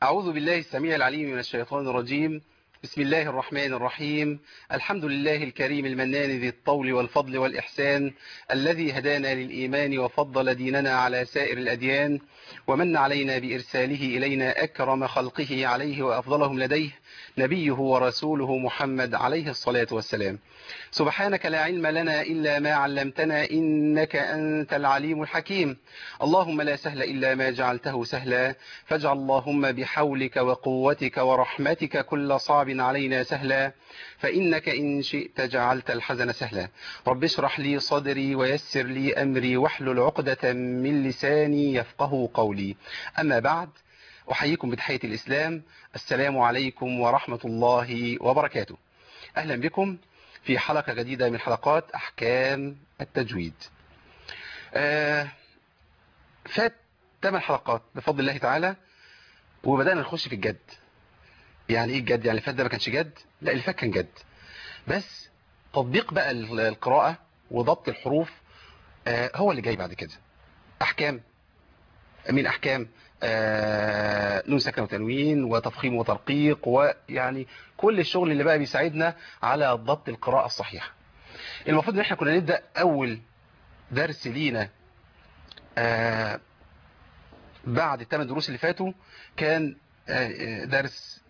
أعوذ بالله السميع العليم من الشيطان الرجيم بسم الله الرحمن الرحيم الحمد لله الكريم المنان ذي الطول والفضل والإحسان الذي هدانا للإيمان وفضل ديننا على سائر الأديان ومن علينا بإرساله إلينا أكرم خلقه عليه وأفضلهم لديه نبيه ورسوله محمد عليه الصلاة والسلام سبحانك لا علم لنا إلا ما علمتنا إنك أنت العليم الحكيم اللهم لا سهل إلا ما جعلته سهلا فاجعل اللهم بحولك وقوتك ورحمتك كل صعب علينا سهلا فإنك إن شئت جعلت الحزن سهلا رب اشرح لي صدري ويسر لي أمري واحلل عقدة من لساني يفقه قولي أما بعد أحييكم بتحية الإسلام السلام عليكم ورحمة الله وبركاته أهلا بكم في حلقة جديدة من حلقات أحكام التجويد آه فات 8 حلقات بفضل الله تعالى وبدأنا نخش في الجد يعني ايه الجد يعني اللي فات ده ما كانش جد لا اللي فات كان جد بس تطبيق بقى القراءة وضبط الحروف آه هو اللي جاي بعد كده أحكام من أحكام آه نون سكن وتنوين وتفخيم وترقيق ويعني كل الشغل اللي بقى بيساعدنا على ضبط القراءة الصحيحة المفروض ان احنا كنا نبدأ اول درس لينا آه بعد الثمان دروس اللي فاتوا كان آه درس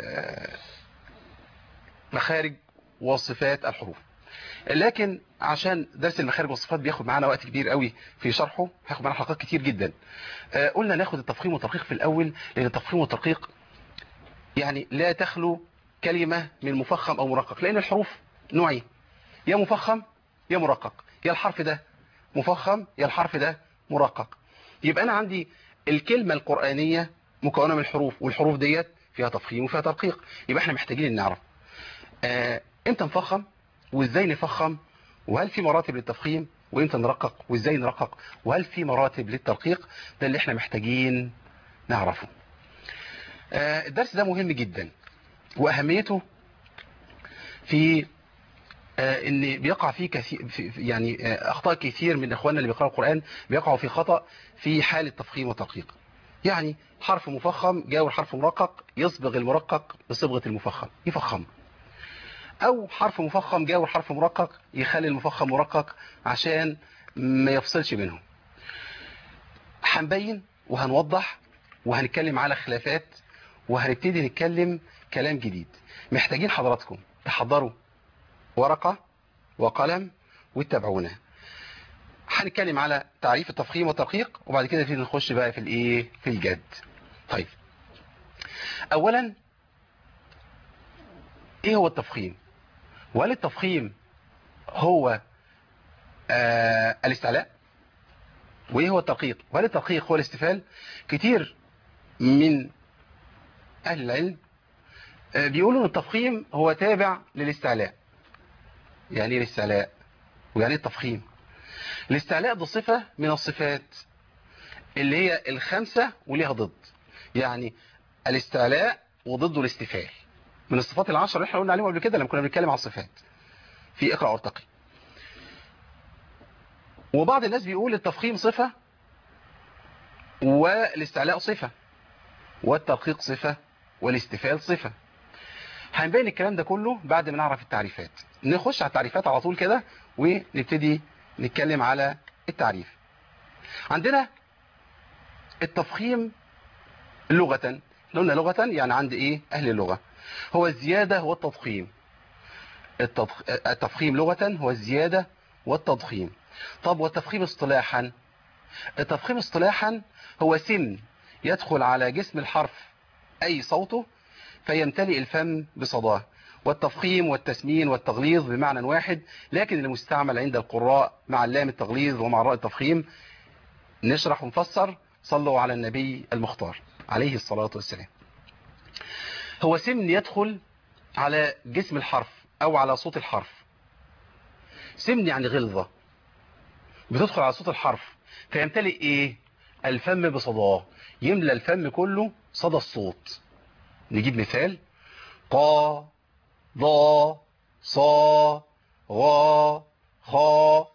مخارج وصفات الحروف لكن عشان درس المخارج والصفات بياخد معانا وقت كبير قوي في شرحه هياخد معانا حلقات كتير جدا قلنا ناخد التفخيم والترقيق في الاول لان التفخيم والترقيق يعني لا تخلو كلمة من مفخم او مرقق لان الحروف نوعين يا مفخم يا مرقق يا الحرف ده مفخم يا الحرف ده مرقق يبقى انا عندي الكلمة القرآنية مكونة من الحروف والحروف ديت فيها تفخيم وفيها ترقيق يبقى احنا محتاجين ان نعرف آه امتى نفخم وازاي نفخم وهل في مراتب للتفخيم وامتى نرقق وازاي نرقق وهل في مراتب للترقيق ده اللي احنا محتاجين نعرفه آه الدرس ده مهم جدا واهميته في آه ان بيقع فيه كثير في يعني آه اخطاء كثير من اخواننا اللي بيقراوا القران بيقعوا في خطا في حال التفخيم والترقيق يعني حرف مفخم جاور حرف مرقق يصبغ المرقق بصبغة المفخم يفخم او حرف مفخم جاور حرف مرقق يخلي المفخم مرقق عشان ما يفصلش بينهم هنبين وهنوضح وهنتكلم على خلافات وهنبتدي نتكلم كلام جديد محتاجين حضراتكم تحضروا ورقة وقلم واتبعونا هنتكلم على تعريف التفخيم والترقيق وبعد كده نبتدي نخش بقى في الايه في الجد طيب اولا ايه هو التفخيم وهل التفخيم هو آه الاستعلاء وايه هو الترقيق وهل الترقيق هو الاستفال كتير من اهل العلم آه بيقولوا ان التفخيم هو تابع للاستعلاء يعني ايه الاستعلاء ويعني ايه التفخيم الاستعلاء ده صفة من الصفات اللي هي الخمسة وليها ضد يعني الاستعلاء وضده الاستفال من الصفات العشر اللي احنا قلنا عليهم قبل كده لما كنا بنتكلم عن الصفات في اقرأ وارتقي وبعض الناس بيقول التفخيم صفة والاستعلاء صفة والترقيق صفة والاستفال صفة هنبين الكلام ده كله بعد ما نعرف التعريفات نخش على التعريفات على طول كده ونبتدي نتكلم على التعريف عندنا التفخيم لغة قلنا لغة يعني عند ايه اهل اللغة هو الزيادة والتضخيم التضخ... التفخيم لغة هو الزيادة والتضخيم طب والتفخيم اصطلاحا التفخيم اصطلاحا هو سن يدخل على جسم الحرف اي صوته فيمتلئ الفم بصداه والتفخيم والتسمين والتغليظ بمعنى واحد لكن المستعمل عند القراء مع اللام التغليظ ومع راء التفخيم نشرح ونفسر صلوا على النبي المختار عليه الصلاة والسلام هو سمن يدخل على جسم الحرف او على صوت الحرف سمن يعني غلظة بتدخل على صوت الحرف فيمتلئ ايه الفم بصداه يملى الفم كله صدى الصوت نجيب مثال قا ضا صا غا خا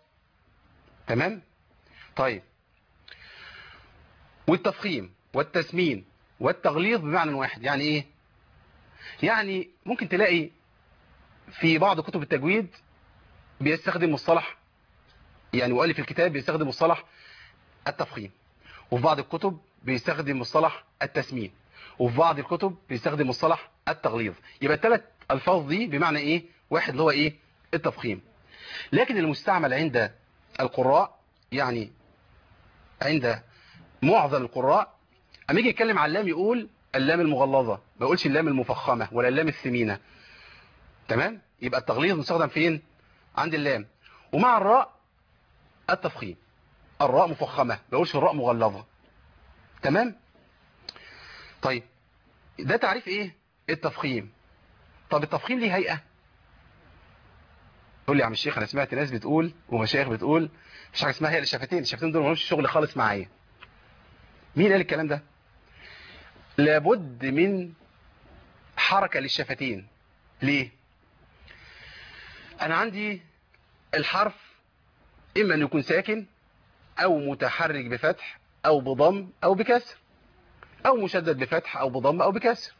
تمام طيب والتفخيم والتسمين والتغليظ بمعنى واحد يعني ايه يعني ممكن تلاقي في بعض كتب التجويد بيستخدم مصطلح يعني مؤلف الكتاب بيستخدم مصطلح التفخيم وفي بعض الكتب بيستخدم مصطلح التسمين وفي بعض الكتب بيستخدم مصطلح التغليظ يبقى الثلاث الفاظ دي بمعنى ايه واحد اللي هو ايه التفخيم لكن المستعمل عند القراء يعني عند معظم القراء اما يجي يتكلم عن اللام يقول اللام المغلظة ما يقولش اللام المفخمة ولا اللام الثمينة تمام يبقى التغليظ مستخدم فين عند اللام ومع الراء التفخيم الراء مفخمة ما يقولش الراء مغلظة تمام طيب ده تعريف ايه التفخيم طب التفخيم ليه هيئة تقول لي يا عم الشيخ انا سمعت ناس بتقول ومشايخ بتقول مفيش حاجه اسمها هي الشفتين الشفتين دول مالهمش شغل خالص معايا مين قال الكلام ده لابد من حركة للشفتين ليه انا عندي الحرف اما ان يكون ساكن او متحرك بفتح او بضم او بكسر او مشدد بفتح او بضم او بكسر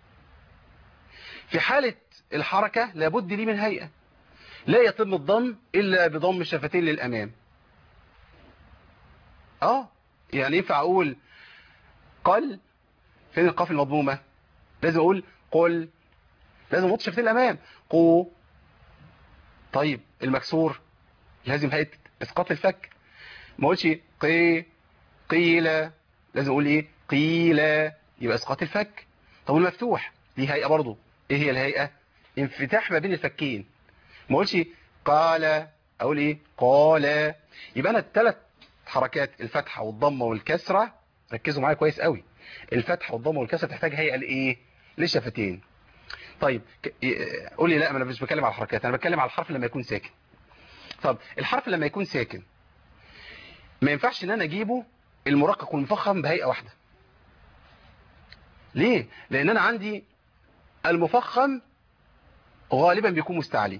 في حالة الحركة لابد لي من هيئة لا يتم الضم الا بضم الشفتين للامام اه يعني ينفع اقول قل فين القاف المضمومة لازم اقول قل لازم احط شفتين الامام قو طيب المكسور لازم هيئة اسقاط الفك ما اقولش قي قيل لازم اقول ايه قيل يبقى اسقاط الفك طب المفتوح ليه هيئة برضه ايه هي الهيئة انفتاح ما بين الفكين ما اقولش قال اقول ايه قال يبقى انا الثلاث حركات الفتحة والضمة والكسرة ركزوا معايا كويس قوي الفتحة والضمة والكسرة تحتاج هيئة لايه للشفتين طيب قول لي لا انا مش بتكلم على الحركات انا بتكلم على الحرف لما يكون ساكن طب الحرف لما يكون ساكن ما ينفعش ان انا اجيبه المرقق والمفخم بهيئة واحدة ليه لان انا عندي المفخم غالبا بيكون مستعلي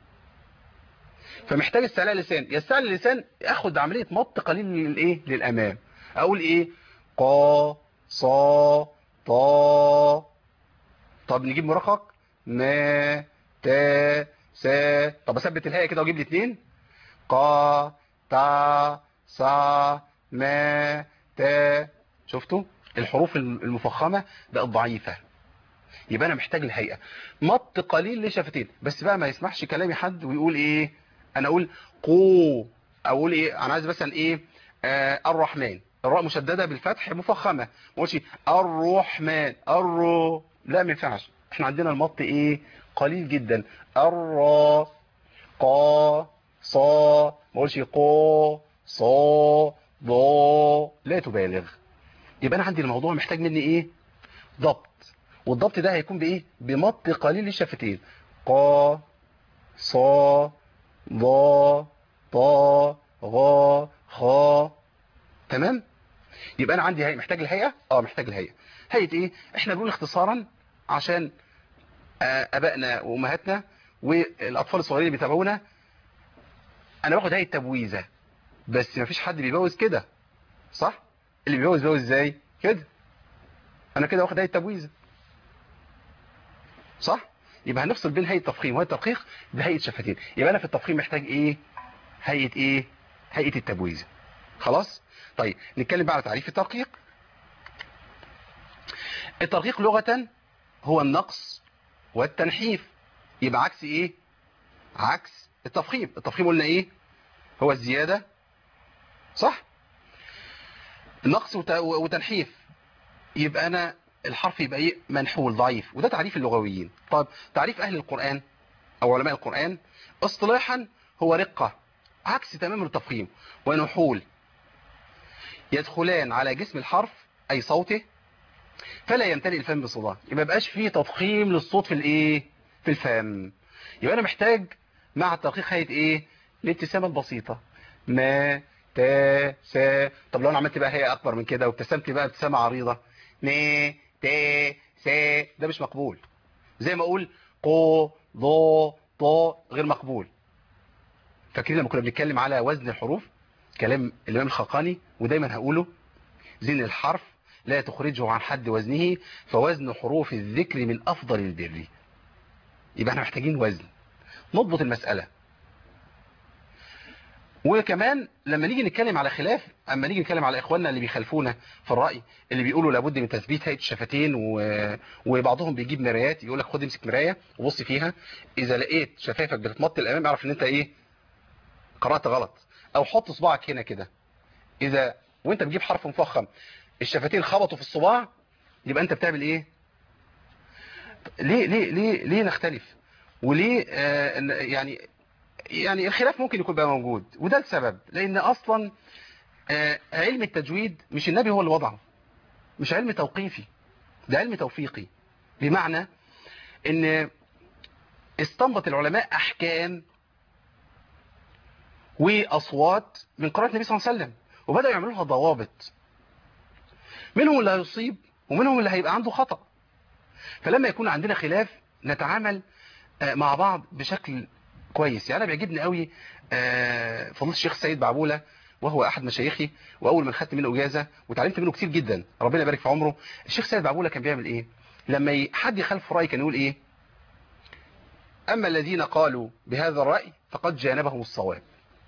فمحتاج استعلاء لسان يستعلي اللسان اخد عملية مط قليل للايه للامام اقول ايه قا صا طا طب نجيب مرقق ما تا سا طب اثبت الهيئه كده واجيب لي اتنين قا تا صا ما تا شفتوا الحروف المفخمه بقت ضعيفه يبقى انا محتاج الهيئه مط قليل لشفتين بس بقى ما يسمحش كلامي حد ويقول ايه انا اقول قو اقول ايه انا عايز مثلا ايه آه الرحمن الراء مشدده بالفتح مفخمه ما اقولش الرحمن الرو لا ما ينفعش احنا عندنا المط ايه قليل جدا الرا قا صا ما اقولش قا صا ضا لا تبالغ يبقى انا عندي الموضوع محتاج مني ايه ضبط والضبط ده هيكون بايه بمط قليل للشفتين قا صا ضا طا غا خا تمام يبقى انا عندي هيئه محتاج الهيئه اه محتاج الهيئه هيئه ايه احنا بنقول اختصارا عشان ابائنا وامهاتنا والاطفال الصغيرين اللي بيتابعونا انا باخد هيئه تبويزه بس ما فيش حد بيبوز كده صح اللي بيبوز بيبوز ازاي كده انا كده واخد هيئه تبويزه صح يبقى هنفصل بين هيئه تفخيم وهيئه تدقيق بهيئه شفتين يبقى انا في التفخيم محتاج ايه هيئه ايه هيئه التبويزه خلاص طيب نتكلم بقى على تعريف الترقيق الترقيق لغة هو النقص والتنحيف يبقى عكس ايه عكس التفخيم التفخيم قلنا ايه هو الزيادة صح نقص وتنحيف يبقى انا الحرف يبقى ايه منحول ضعيف وده تعريف اللغويين طب تعريف اهل القرآن او علماء القرآن اصطلاحا هو رقة عكس تماما التفخيم ونحول يدخلان على جسم الحرف أي صوته فلا يمتلئ الفم بصداه يبقى بقاش فيه تضخيم للصوت في الايه في الفم يبقى انا محتاج مع التدقيق هيئه ايه الابتسامه البسيطه ما تا سا طب لو انا عملت بقى هيئه اكبر من كده وابتسمت بقى ابتسامه عريضه ن تا سا ده مش مقبول زي ما اقول قو ضو طو غير مقبول فاكرين لما كنا بنتكلم على وزن الحروف كلام الامام الخلقاني ودايما هقوله زين الحرف لا تخرجه عن حد وزنه فوزن حروف الذكر من أفضل البر يبقى احنا محتاجين وزن نضبط المسألة وكمان لما نيجي نتكلم على خلاف اما نيجي نتكلم على اخواننا اللي بيخالفونا في الرأي اللي بيقولوا لابد من تثبيت هيئه الشفتين و... وبعضهم بيجيب مرايات يقول لك خد امسك مرايه وبص فيها اذا لقيت شفايفك بتتمط الامام اعرف ان انت ايه قرات غلط او حط صباعك هنا كده اذا وانت بتجيب حرف مفخم الشفتين خبطوا في الصباع يبقى انت بتعمل ايه ليه ليه ليه ليه نختلف وليه آه يعني يعني الخلاف ممكن يكون بقى موجود وده السبب لان اصلا آه علم التجويد مش النبي هو اللي وضعه مش علم توقيفي ده علم توفيقي بمعنى ان استنبط العلماء احكام واصوات من قراءه النبي صلى الله عليه وسلم وبداوا يعملوا لها ضوابط منهم اللي هيصيب ومنهم اللي هيبقى عنده خطأ فلما يكون عندنا خلاف نتعامل مع بعض بشكل كويس يعني انا بيعجبني قوي فضيله الشيخ سيد بعبوله وهو احد مشايخي واول من خدت منه اجازه وتعلمت منه كتير جدا ربنا يبارك في عمره الشيخ سيد بعبوله كان بيعمل ايه لما حد يخالف راي كان يقول ايه اما الذين قالوا بهذا الراي فقد جانبهم الصواب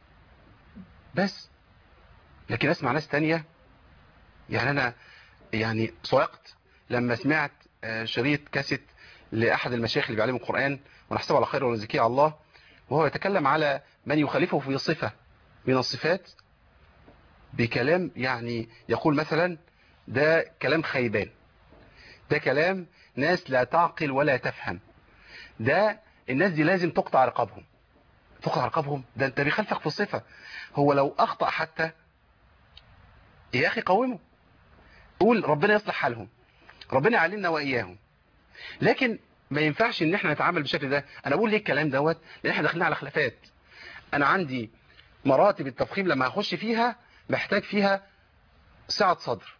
بس لكن اسمع ناس تانية يعني انا يعني صعقت لما سمعت شريط كاسيت لاحد المشايخ اللي بيعلموا القران ونحسبه على خير ونزكيه على الله وهو يتكلم على من يخالفه في صفة من الصفات بكلام يعني يقول مثلا ده كلام خيبان ده كلام ناس لا تعقل ولا تفهم ده الناس دي لازم تقطع رقابهم تقطع رقابهم ده انت بيخالفك في الصفة هو لو اخطأ حتى يا اخي قومه قول ربنا يصلح حالهم ربنا يعلمنا واياهم لكن ما ينفعش ان احنا نتعامل بالشكل ده انا بقول ليه الكلام دوت لان احنا داخلين على خلافات انا عندي مراتب التفخيم لما هخش فيها محتاج فيها سعة صدر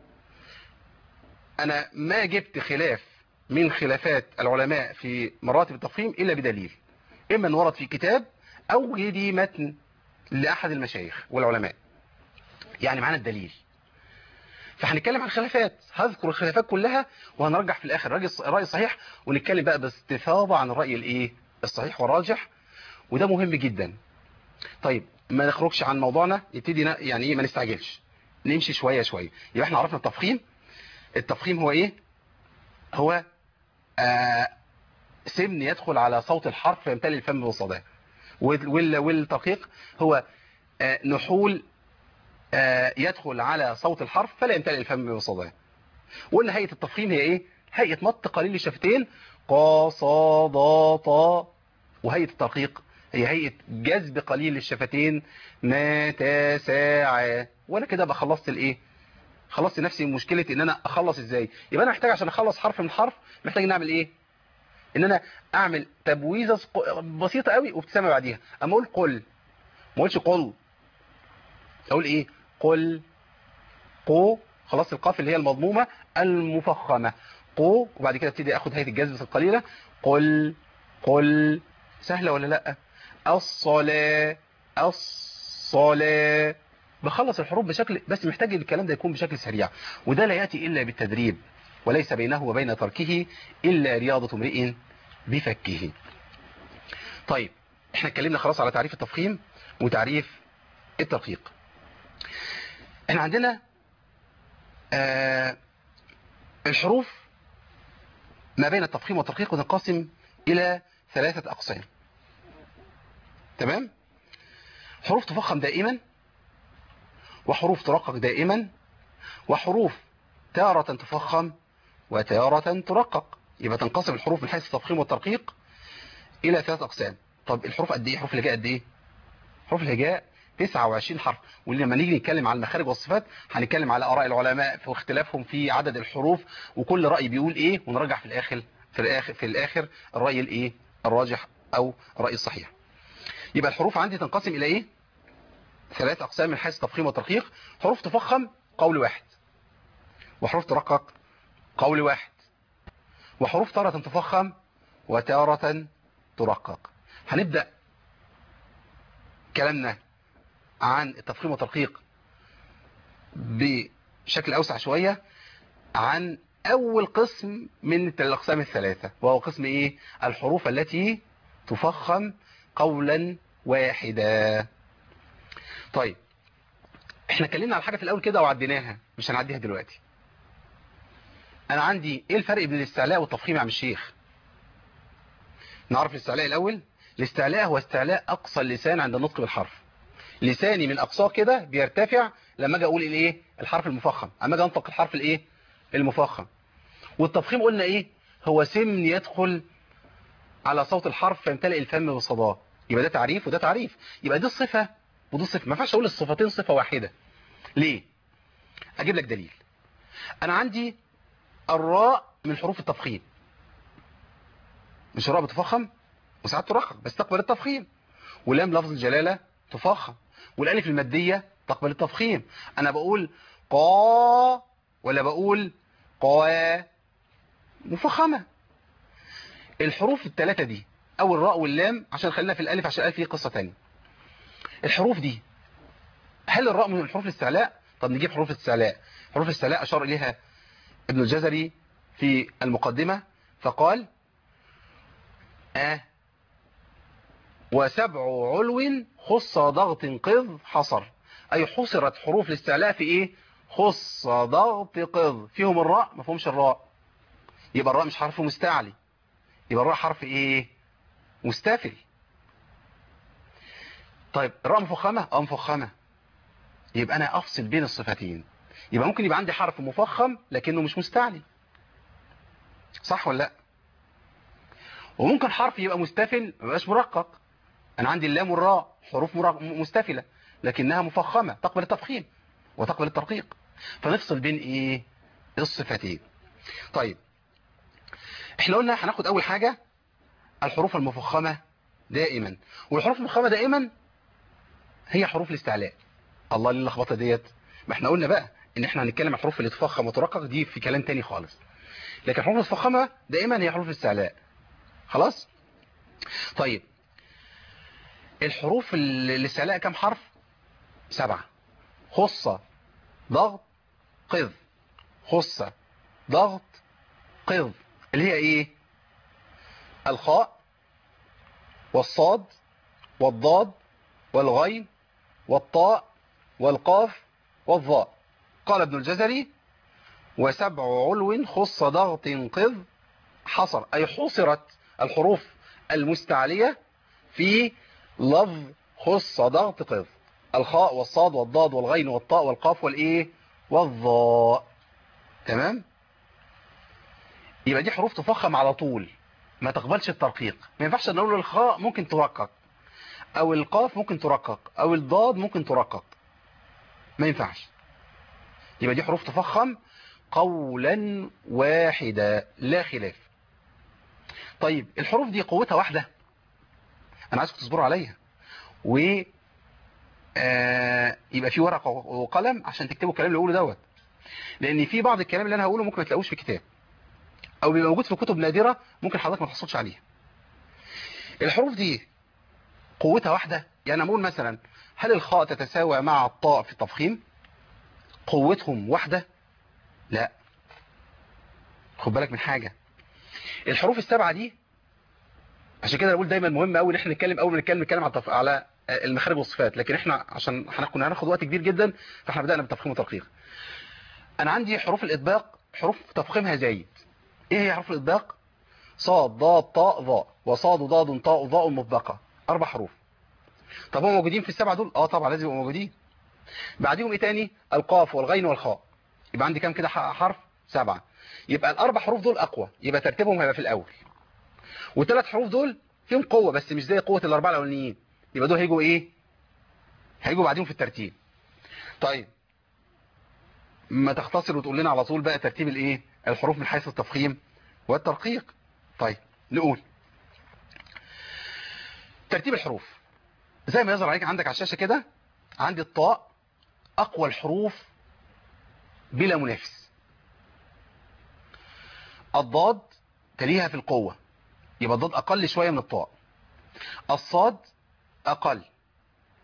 انا ما جبت خلاف من خلافات العلماء في مراتب التفخيم الا بدليل اما ان ورد في كتاب او دي متن لاحد المشايخ والعلماء يعني معانا الدليل فهنتكلم عن الخلافات هذكر الخلافات كلها وهنرجح في الاخر الراي الصحيح ونتكلم بقى باستفاضه عن الراي الايه الصحيح والراجح وده مهم جدا طيب ما نخرجش عن موضوعنا نبتدي يعني ايه ما نستعجلش نمشي شويه شويه يبقى احنا عرفنا التفخيم التفخيم هو ايه هو آه سمن يدخل على صوت الحرف فيمتلئ الفم بصداه والتدقيق هو آه نحول يدخل على صوت الحرف فلا يمتلئ الفم بصداه وقلنا هيئة التفخيم هي ايه هيئة مط قليل الشفتين قا صا ضا طا وهيئة الترقيق هي هيئة جذب قليل الشفتين ما تا ساعة وانا كده بقى خلصت الايه خلصت نفسي من مشكلة ان انا اخلص ازاي يبقى انا محتاج عشان اخلص حرف من حرف محتاج نعمل ايه ان انا اعمل تبويزة بسيطة قوي وابتسامة بعديها اما اقول قل ما اقولش قل اقول ايه قل قو خلاص القاف اللي هي المضمومة المفخمة قو وبعد كده ابتدي اخد هيئة الجذب القليلة قل قل سهلة ولا لا الصلاة الصلاة بخلص الحروف بشكل بس محتاج الكلام ده يكون بشكل سريع وده لا يأتي إلا بالتدريب وليس بينه وبين تركه إلا رياضة امرئ بفكه طيب احنا اتكلمنا خلاص على تعريف التفخيم وتعريف الترقيق احنا عندنا آه الحروف ما بين التفخيم والترقيق تنقسم الى ثلاثة اقسام تمام حروف تفخم دائما وحروف ترقق دائما وحروف تارة تفخم وتارة ترقق يبقى تنقسم الحروف من حيث التفخيم والترقيق الى ثلاثة اقسام طب الحروف قد ايه حروف الهجاء قد ايه حروف الهجاء 29 حرف ولما نيجي نتكلم عن المخارج والصفات هنتكلم على اراء العلماء في اختلافهم في عدد الحروف وكل راي بيقول ايه ونرجع في الاخر في الاخر في الاخر الراي الايه الراجح او الراي الصحيح يبقى الحروف عندي تنقسم الى ايه ثلاث اقسام من حيث التفخيم والترقيق حروف تفخم قول واحد وحروف ترقق قول واحد وحروف تارة تفخم وتارة ترقق هنبدأ كلامنا عن التفخيم والترقيق بشكل أوسع شوية عن أول قسم من الأقسام الثلاثة وهو قسم إيه الحروف التي تفخم قولا واحدا طيب احنا اتكلمنا على حاجة في الأول كده وعديناها مش هنعديها دلوقتي أنا عندي إيه الفرق بين الاستعلاء والتفخيم يا عم الشيخ نعرف الاستعلاء الأول الاستعلاء هو استعلاء أقصى اللسان عند النطق بالحرف لساني من أقصاه كده بيرتفع لما أجي أقول الإيه الحرف المفخم أما أجي أنطق الحرف الإيه المفخم والتفخيم قلنا إيه هو سمن يدخل على صوت الحرف فيمتلئ الفم بصداه يبقى ده تعريف وده تعريف يبقى دي الصفة ودي الصفة ما ينفعش أقول الصفتين صفة واحدة ليه أجيب لك دليل أنا عندي الراء من حروف التفخيم مش الراء بتفخم وساعات ترخم بس تقبل التفخيم ولام لفظ الجلالة تفخم والالف المادية تقبل التفخيم انا بقول قا ولا بقول قا مفخمة الحروف الثلاثة دي او الراء واللام عشان خلينا في الالف عشان الالف دي قصة تانية الحروف دي هل الراء من الحروف الاستعلاء طب نجيب حروف الاستعلاء حروف الاستعلاء اشار اليها ابن الجزري في المقدمة فقال آه وسبع علو خص ضغط قذ حصر أي حصرت حروف الاستعلاء في إيه خص ضغط قذ فيهم الراء ما فيهمش الراء يبقى الراء مش حرف مستعلي يبقى الراء حرف إيه مستفل طيب الراء مفخمة اه مفخمة يبقى أنا أفصل بين الصفتين يبقى ممكن يبقى عندي حرف مفخم لكنه مش مستعلي صح ولا لا وممكن حرف يبقى مستفل ما يبقاش مرقق انا عندي اللام والراء حروف مستفلة لكنها مفخمة تقبل التفخيم وتقبل الترقيق فنفصل بين ايه الصفتين طيب احنا قلنا هناخد اول حاجة الحروف المفخمة دائما والحروف المفخمة دائما هي حروف الاستعلاء الله ليه اللخبطه ديت ما احنا قلنا بقى ان احنا هنتكلم عن الحروف اللي تفخم وترقق دي في كلام تاني خالص لكن الحروف المفخمة دائما هي حروف الاستعلاء خلاص طيب الحروف الاستعلاء كم حرف سبعة خصة ضغط قذ خصة ضغط قذ اللي هي ايه الخاء والصاد والضاد والغين والطاء والقاف والظاء قال ابن الجزري وسبع علو خص ضغط قذ حصر أي حصرت الحروف المستعلية في لفظ خص ضغط قذ الخاء والصاد والضاد والغين والطاء والقاف والايه والظاء تمام يبقى دي حروف تفخم على طول ما تقبلش الترقيق ما ينفعش نقول الخاء ممكن ترقق او القاف ممكن ترقق او الضاد ممكن ترقق ما ينفعش يبقى دي حروف تفخم قولا واحدا لا خلاف طيب الحروف دي قوتها واحدة انا عايزكم تصبروا عليها و آه يبقى في ورقة وقلم عشان تكتبوا الكلام اللي اقوله دوت لان في بعض الكلام اللي انا هقوله ممكن ما تلاقوش في كتاب او بيبقى موجود في كتب نادرة ممكن حضرتك ما تحصلش عليها الحروف دي قوتها واحدة يعني نقول مثلا هل الخاء تتساوى مع الطاء في التفخيم قوتهم واحدة لا خد بالك من حاجة الحروف السبعة دي عشان كده بقول دايما مهم قوي ان احنا نتكلم اول ما نتكلم نتكلم على على المخارج والصفات لكن احنا عشان كنا هناخد وقت كبير جدا فاحنا بدأنا بالتفخيم والترقيق انا عندي حروف الاطباق حروف تفخيمها زايد ايه هي حروف الاطباق صاد ضاد طاء ظاء وصاد ضاد طاء ظاء مطبقة اربع حروف طب هم موجودين في السبعة دول اه طبعا لازم يبقوا موجودين بعديهم ايه تاني القاف والغين والخاء يبقى عندي كام كده حرف سبعة يبقى الاربع حروف دول اقوى يبقى ترتيبهم هيبقى في الاول والثلاث حروف دول فيهم قوة بس مش زي قوة الاربعة الاولانيين يبقى دول هيجوا ايه هيجوا بعديهم في الترتيب طيب ما تختصر وتقول لنا على طول بقى ترتيب الايه الحروف من حيث التفخيم والترقيق طيب نقول ترتيب الحروف زي ما يظهر عليك عندك على الشاشة كده عندي الطاء اقوى الحروف بلا منافس الضاد تليها في القوة يبقى الضاد اقل شوية من الطاء الصاد اقل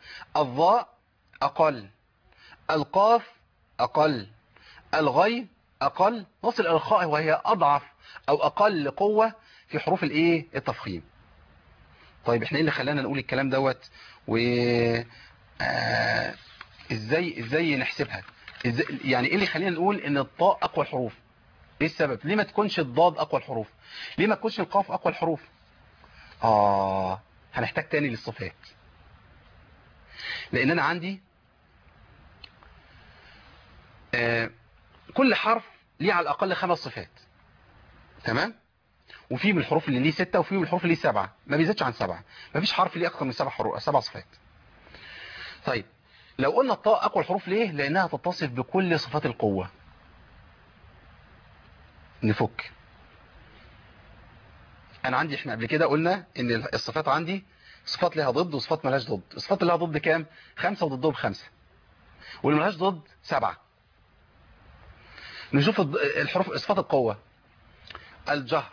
الظاء اقل القاف اقل الغين اقل نصل الى الخاء وهي اضعف او اقل قوة في حروف الايه التفخيم طيب احنا ايه اللي خلانا نقول الكلام دوت و آه، ازاي ازاي نحسبها إزاي يعني ايه اللي يخلينا نقول ان الطاء اقوى الحروف ايه السبب ليه ما تكونش الضاد اقوى الحروف ليه ما تكونش القاف اقوى الحروف اه هنحتاج تاني للصفات لان انا عندي آه كل حرف ليه على الاقل خمس صفات تمام وفي من الحروف اللي ليه ستة وفي من الحروف اللي ليه سبعة ما بيزيدش عن سبعة ما فيش حرف ليه اكتر من سبع حروف سبع صفات طيب لو قلنا الطاء اقوى الحروف ليه لانها تتصف بكل صفات القوة نفك انا عندي احنا قبل كده قلنا ان الصفات عندي صفات لها ضد وصفات ملهاش ضد الصفات اللي لها ضد كام خمسة وضدهم خمسة واللي ملهاش ضد سبعة نشوف الض- الحروف صفات القوة الجهر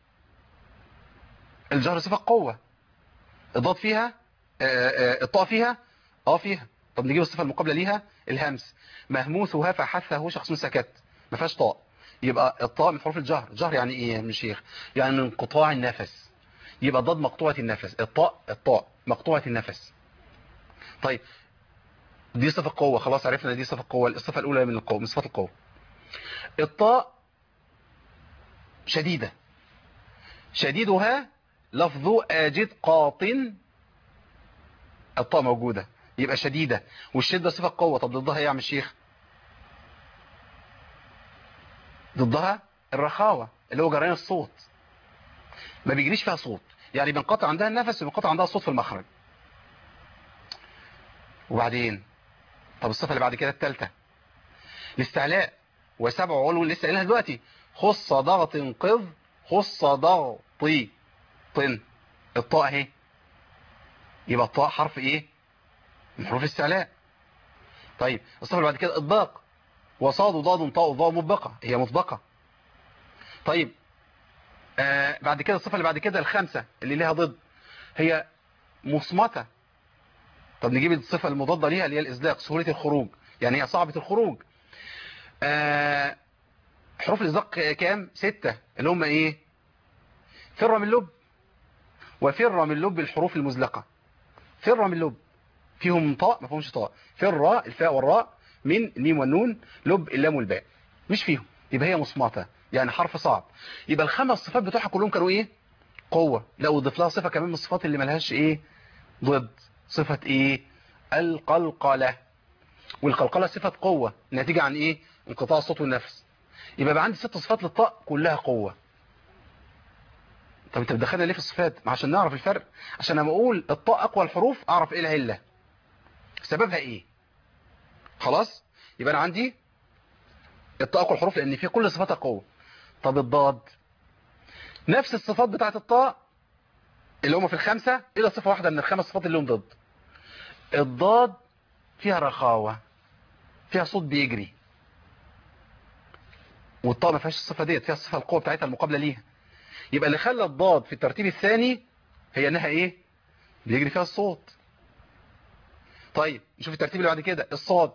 الجهر صفة قوة الضاد فيها آه، آه، الطاء فيها اه فيها طب نجيب الصفة المقابلة ليها الهمس مهموسها فحثه شخص سكت ما فيهاش طاء يبقى الطاء من حروف الجهر الجهر يعني ايه يا شيخ يعني من انقطاع النفس يبقى ضاد مقطوعة النفس الطاء الطاء مقطوعة النفس طيب دي صفة قوة خلاص عرفنا دي صفة قوة الصفة الأولى من القوة من صفات القوة الطاء شديدة شديدها لفظ آجد قاطن الطاء موجودة يبقى شديدة والشدة صفة قوة طب ضدها ايه يا عم الشيخ ضدها الرخاوة اللي هو جريان الصوت ما بيجريش فيها صوت يعني بينقطع عندها النفس وبينقطع عندها الصوت في المخرج وبعدين طب الصفة اللي بعد كده الثالثة الاستعلاء وسبع علو لسه قايلها دلوقتي خص ضغط قذ خص ضغطي طن الطاء اهي يبقى الطاء حرف ايه من حروف الاستعلاء طيب الصفة اللي بعد كده اطباق وصاد وضاد طاء وضاء مطبقة هي مطبقة طيب آه بعد كده الصفة اللي بعد كده الخامسة اللي ليها ضد هي مصمتة طب نجيب الصفة المضادة ليها اللي هي الإزلاق سهولة الخروج يعني هي صعبة الخروج آه حروف الإزلاق كام ستة اللي هم إيه فر من لب وفر من لب الحروف المزلقة فر من لب فيهم طاء ما فيهمش طاء فر الفاء والراء من الميم والنون لب اللام والباء مش فيهم يبقى هي مصمتة يعني حرف صعب يبقى الخمس صفات بتوعها كلهم كانوا ايه قوة لا وضيف لها صفة كمان من الصفات اللي ملهاش ايه ضد صفة ايه القلقلة والقلقلة صفة قوة ناتجة عن ايه انقطاع الصوت والنفس يبقى بقى عندي ست صفات للطاء كلها قوة طب انت بتدخلنا ليه في الصفات ما عشان نعرف الفرق عشان لما اقول الطاء اقوى الحروف اعرف ايه العلة سببها ايه خلاص يبقى انا عندي الطاء اقوى الحروف لان في كل صفاتها قوة طب الضاد نفس الصفات بتاعت الطاء اللي هم في الخمسة إلا صفة واحدة من الخمس صفات اللي هم ضد الضاد فيها رخاوة فيها صوت بيجري والطاء ما فيهاش الصفة ديت فيها الصفة القوة بتاعتها المقابلة ليها يبقى اللي خلى الضاد في الترتيب الثاني هي انها ايه بيجري فيها الصوت طيب نشوف الترتيب اللي بعد كده الصاد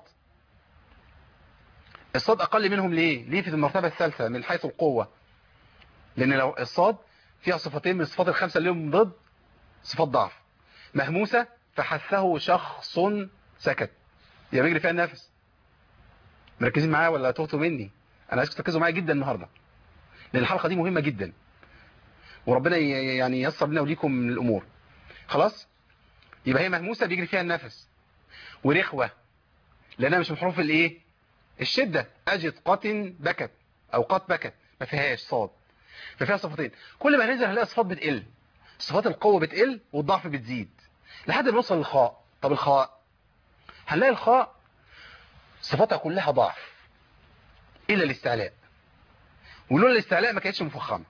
الصاد اقل منهم ليه ليه في المرتبة الثالثة من حيث القوة لان لو الصاد فيها صفتين من الصفات الخمسة اللي هم ضد صفات ضعف مهموسة فحثه شخص سكت يا بيجري فيها النفس مركزين معايا ولا تهتوا مني انا عايزكم تركزوا معايا جدا النهاردة لان الحلقة دي مهمة جدا وربنا يعني ييسر لنا وليكم من الامور خلاص يبقى هي مهموسة بيجري فيها النفس ورخوة لانها مش من حروف الايه الشدة اجد قط بكت او قط بكت ما فيهاش صاد ففيها صفتين كل ما ننزل هنلاقي الصفات بتقل صفات القوة بتقل والضعف بتزيد لحد ما نوصل للخاء طب الخاء هنلاقي الخاء صفاتها كلها ضعف الا الاستعلاء ولولا الاستعلاء ما كانتش مفخمه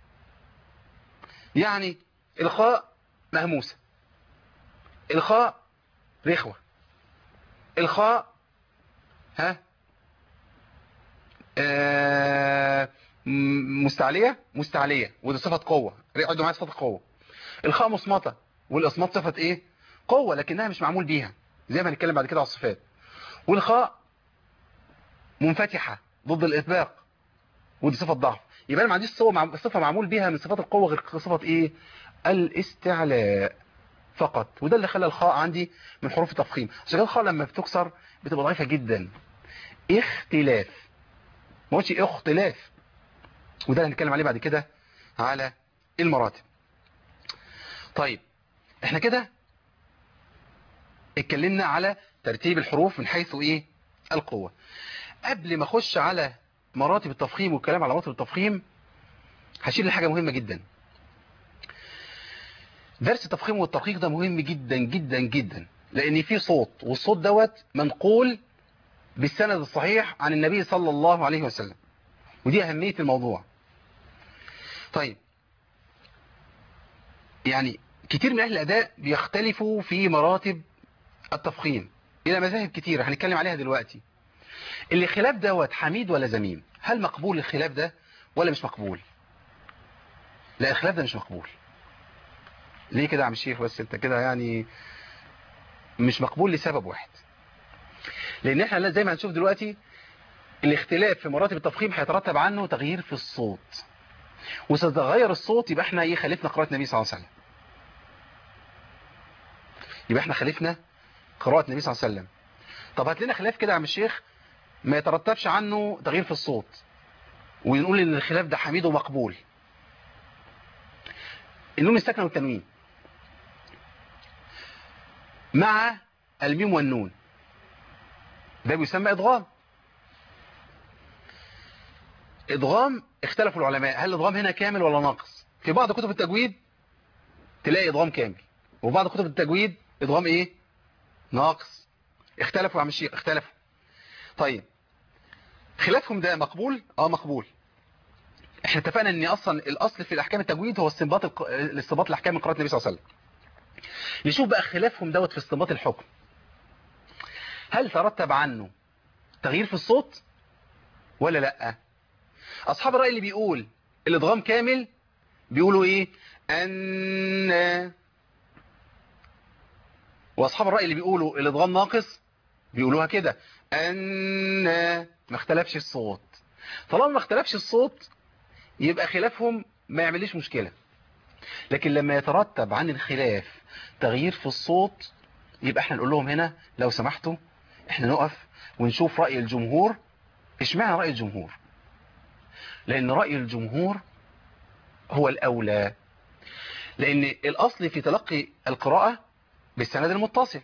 يعني الخاء مهموسة الخاء رخوة الخاء ها آه مستعلية مستعلية ودي صفة قوة عدوا معايا صفة قوة الخاء مصمتة والإصمات صفة ايه قوة لكنها مش معمول بيها زي ما هنتكلم بعد كده على الصفات والخاء منفتحة ضد الإطباق ودي صفة ضعف يبقى انا ما عنديش صفة مع- صفة معمول بيها من صفات القوة غير صفة ايه الاستعلاء فقط وده اللي خلى الخاء عندي من حروف التفخيم عشان كده الخاء لما بتكسر بتبقى ضعيفة جدا اختلاف ما قلتش اختلاف وده اللي هنتكلم عليه بعد كده على المراتب طيب احنا كده اتكلمنا على ترتيب الحروف من حيث ايه القوة قبل ما اخش على مراتب التفخيم والكلام على مراتب التفخيم هشير لحاجة مهمة جدا درس التفخيم والترقيق ده مهم جدا جدا جدا لان في صوت والصوت دوت منقول بالسند الصحيح عن النبي صلى الله عليه وسلم ودي اهمية الموضوع طيب يعني كتير من اهل الاداء بيختلفوا في مراتب التفخيم الى مذاهب كتيرة هنتكلم عليها دلوقتي الخلاف دوت حميد ولا ذميم هل مقبول الخلاف ده ولا مش مقبول لا الخلاف ده مش مقبول ليه كده يا عم الشيخ بس انت كده يعني مش مقبول لسبب واحد لان احنا زي ما هنشوف دلوقتي الاختلاف في مراتب التفخيم هيترتب عنه تغيير في الصوت وستتغير الصوت يبقى احنا ايه خالفنا قراءة النبي صلى الله عليه وسلم يبقى احنا خالفنا قراءة النبي صلى الله عليه وسلم طب هات لنا خلاف كده يا عم الشيخ ما يترتبش عنه تغيير في الصوت ونقول ان الخلاف ده حميد ومقبول النون الساكنه والتنوين مع الميم والنون ده بيسمى ادغام ادغام اختلفوا العلماء هل الادغام هنا كامل ولا ناقص في بعض كتب التجويد تلاقي ادغام كامل وبعض كتب التجويد ادغام ايه ناقص اختلفوا يا عم الشيخ اختلفوا طيب خلافهم ده مقبول اه مقبول احنا اتفقنا ان اصلا الاصل في الاحكام التجويد هو استنباط الق... الاستنباط الاحكام من قراءه النبي صلى الله عليه وسلم نشوف بقى خلافهم دوت في استنباط الحكم هل ترتب عنه تغيير في الصوت ولا لا اصحاب الراي اللي بيقول الادغام كامل بيقولوا ايه ان واصحاب الراي اللي بيقولوا الادغام ناقص بيقولوها كده ان ما اختلفش الصوت طالما ما اختلفش الصوت يبقى خلافهم ما يعمليش مشكلة لكن لما يترتب عن الخلاف تغيير في الصوت يبقى احنا نقول لهم هنا لو سمحتوا احنا نقف ونشوف رأي الجمهور اشمعنى رأي الجمهور لان رأي الجمهور هو الاولى لان الاصل في تلقي القراءة بالسند المتصل